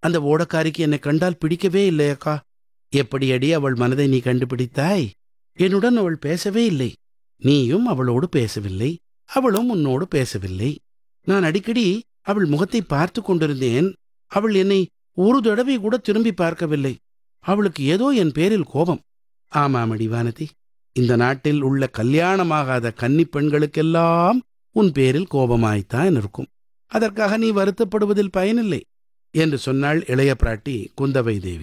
அந்த ஓடக்காரிக்கு என்னை கண்டால் பிடிக்கவே இல்லையக்கா எப்படியடி அவள் மனதை நீ கண்டுபிடித்தாய் என்னுடன் அவள் பேசவே இல்லை நீயும் அவளோடு பேசவில்லை அவளும் உன்னோடு பேசவில்லை நான் அடிக்கடி அவள் முகத்தை பார்த்து கொண்டிருந்தேன் அவள் என்னை ஒரு தடவை கூட திரும்பி பார்க்கவில்லை அவளுக்கு ஏதோ என் பேரில் கோபம் ஆமாமடி வானதி இந்த நாட்டில் உள்ள கல்யாணமாகாத கன்னிப் பெண்களுக்கெல்லாம் உன் பேரில் கோபமாய்த்தான் இருக்கும் அதற்காக நீ வருத்தப்படுவதில் பயனில்லை என்று சொன்னாள் இளைய பிராட்டி குந்தவை தேவி